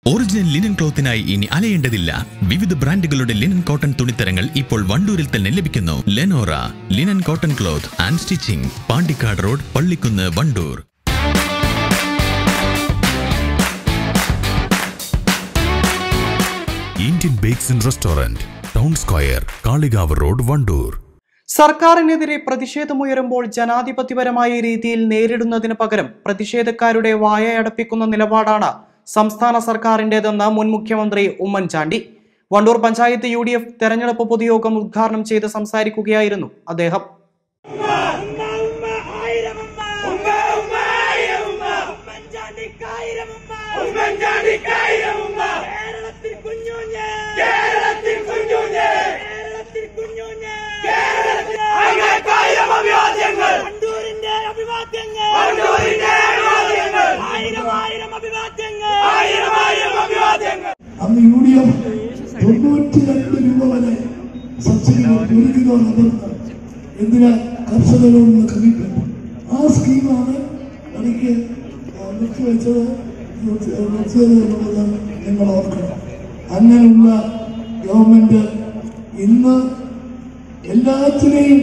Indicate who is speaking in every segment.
Speaker 1: original linen ക്ലോത്തിനായി ഇനി അലയേണ്ടതില്ല വിവിധ ബ്രാൻഡുകളുടെ ലിനൻ കോട്ടൺ തുണിത്തരങ്ങൾ ഇപ്പോൾ വണ്ടൂരിൽ തന്നെ ലഭിക്കുന്നു Lenora linen cotton cloth and stitching Pandikkad road Pallikkunnu Wandoor
Speaker 2: Indian bakes and restaurant town square Kalikavu road Wandoor
Speaker 3: സർക്കാരിനെതിരെ പ്രതിഷേധമുയരുമ്പോൾ ജനാധിപത്യപരമായ രീതിയിൽ നേരിടുന്നതിന് പകരം പ്രതിഷേധക്കാരുടെ വായയടപ്പിക്കുന്ന നിലപാടാണ് സംസ്ഥാന സർക്കാരിന്റേതെന്ന് മുൻ മുഖ്യമന്ത്രി Oommen Chandy Wandoor panchayat U D F തെരഞ്ഞെടുപ്പ് പൊതുയോഗം ഉദ്ഘാടനം ചെയ്ത് സംസാരിക്കുകയായിരുന്നു അദ്ദേഹം
Speaker 4: ഉമ്മ ഉമ്മ ആയിരം ഉമ്മ ഉമ്മ ഉമ്മ ആയിരം ഉമ്മ ഉമ്മൻചാണ്ടിക്കായിരം ഉമ്മ ഉമ്മൻചാണ്ടിക്കായിരം ഉമ്മ കേരളത്തിൽ കുഞ്ഞുഞ്ഞ് കേരളത്തിൽ കുഞ്ഞുഞ്ഞ് കേരളത്തിൽ കുഞ്ഞുഞ്ഞ് കേരളത്തിൽ അങ്ങേക്കായിരം അഭിവാദ്യങ്ങൾ വണ്ടൂരിന്റെ അഭിവാദ്യങ്ങൾ വണ്ടൂരിന്റെ അഭിവാദ്യങ്ങൾ ആയിരം ആയിരം അഭിവാദ്യങ്ങൾ ആയിരം ആയിരം അഭിവാദ്യങ്ങൾ
Speaker 5: അന്ന് യു ഡി എഫ് തൊണ്ണൂറ്റി രണ്ട് രൂപ വരെ സബ്സിഡി ഒരു കിലോ റബ്ബറിന് എന്തിനാ കർഷകരോടുള്ള കമ്മിറ്റ്മെന്റ് ആ സ്കീമാണ് എനിക്ക് നിർത്തിവെച്ചത് നിർത്തി- നിർത്തിയത് എന്നുള്ളത് നിങ്ങൾ ഓർക്കണം അങ്ങനെയുള്ള ഗവൺമെന്റ് ഇന്ന് എല്ലാത്തിനെയും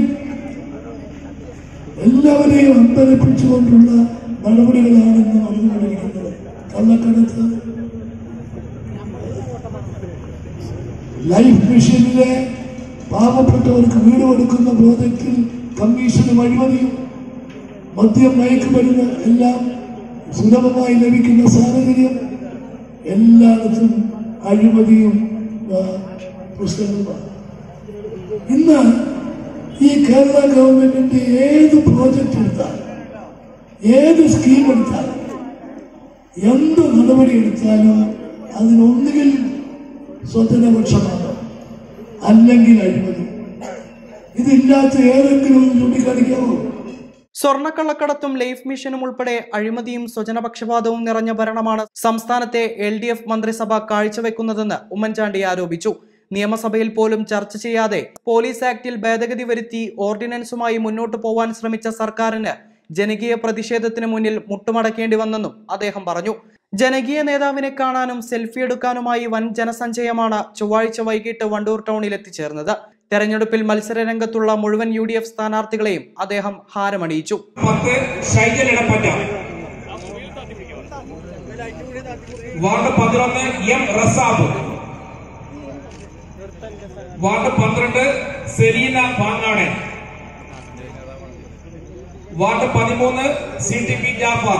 Speaker 5: എല്ലാവരെയും അമ്പരപ്പിച്ചുകൊണ്ടുള്ള നടപടികളാണ് ഇന്ന് നടന്നുകൊണ്ടിരിക്കുന്നത് കള്ളക്കടത്ത് ലൈഫ് മിഷനിലെ പാവപ്പെട്ടവർക്ക് വീട് കൊടുക്കുന്ന പ്രോജക്റ്റിൽ കമ്മീഷനും അഴിമതിയും മദ്യം മയക്കുമരുന്ന് എല്ലാം സുലഭമായി ലഭിക്കുന്ന സാഹചര്യം എല്ലായിടത്തും അഴിമതിയും ആ, പ്രശ്നങ്ങളുമാണ് ഇന്ന് ഈ കേരള ഗവൺമെന്റിന്റെ ഏത് പ്രോജക്റ്റ് എടുത്താൽ ഏത് സ്കീം എടുത്താലും എന്ത് നടപടി എടുത്താലും അതിനൊന്നുകിൽ സ്വജനപക്ഷമാണ് അല്ലെങ്കിൽ അഴിമതി ഇതില്ലാത്ത ഏതെങ്കിലും ഒന്ന് ചൂണ്ടിക്കാണിക്കാമോ
Speaker 3: സ്വർണ്ണക്കള്ളക്കടത്തും ലൈഫ് മിഷനും ഉൾപ്പെടെ അഴിമതിയും സ്വജനപക്ഷപാതവും നിറഞ്ഞ ഭരണമാണ് സംസ്ഥാനത്തെ എൽ ഡി എഫ് മന്ത്രിസഭ കാഴ്ചവെക്കുന്നതെന്ന് ഉമ്മൻചാണ്ടി ആരോപിച്ചു നിയമസഭയിൽ പോലും ചർച്ച ചെയ്യാതെ പോലീസ് ആക്ടിൽ ഭേദഗതി വരുത്തി ഓർഡിനൻസുമായി മുന്നോട്ടു പോവാൻ ശ്രമിച്ച സർക്കാരിന് ജനകീയ പ്രതിഷേധത്തിന് മുന്നിൽ മുട്ടുമടക്കേണ്ടി വന്നെന്നും അദ്ദേഹം പറഞ്ഞു ജനകീയ നേതാവിനെ കാണാനും സെൽഫി എടുക്കാനുമായി വൻ ജനസഞ്ചയമാണ് ചൊവ്വാഴ്ച വൈകിട്ട് വണ്ടൂർ ടൗണിൽ എത്തിച്ചേർന്നത് തെരഞ്ഞെടുപ്പിൽ മത്സരരംഗത്തുള്ള മുഴുവൻ യു ഡി എഫ് സ്ഥാനാർത്ഥികളെയും അദ്ദേഹം ഹാരമണിയിച്ചു
Speaker 6: പത്ത് ഷൈജൽ ഇടപ്പറ്റ വാർഡ് പതിനൊന്ന് എം റസാബ് വാർഡ് പന്ത്രണ്ട് സെലീന പാങ്ങാട് വാർഡ് പതിമൂന്ന് സി ടി പി ജാഫർ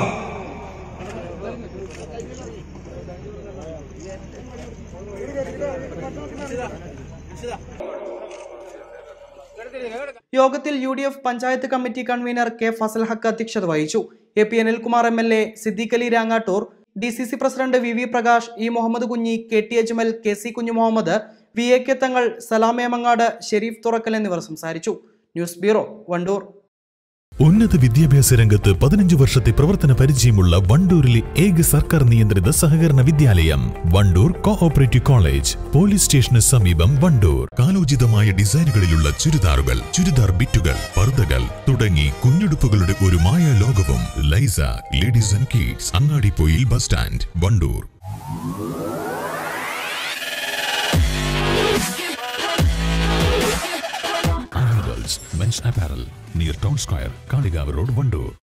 Speaker 3: യോഗത്തിൽ U D F panchayat committee convener K Fazal Haq അധ്യക്ഷത വഹിച്ചു A P Anilkumar M L A Siddique Ali Rangattoor D C C president V V Prakash E Muhammad Kunhi K T Ajmal K C Kunhu Muhammad V A K തങ്ങൾ സലാമേമങ്ങാട് ഷെരീഫ് തുറക്കൽ എന്നിവർ സംസാരിച്ചു news bureau Wandoor
Speaker 2: ഉന്നത വിദ്യാഭ്യാസ രംഗത്ത് പതിനഞ്ച് വർഷത്തെ പ്രവർത്തന പരിചയമുള്ള വണ്ടൂരിലെ ഏക സർക്കാർ നിയന്ത്രിത സഹകരണ വിദ്യാലയം വണ്ടൂർ കോഓപ്പറേറ്റീവ് കോളേജ് പോലീസ് സ്റ്റേഷന് സമീപം വണ്ടൂർ കാലോചിതമായ ഡിസൈനുകളിലുള്ള ചുരിദാറുകൾ ചുരിദാർ ബിറ്റുകൾ പർദ്ദകൾ തുടങ്ങി കുഞ്ഞുടുപ്പുകളുടെ ഒരു മായ ലോകവും ലൈസ ladies and kids Angadippoyil bus stand Wandoor men's apparel near town square Kalikavu road Wandoor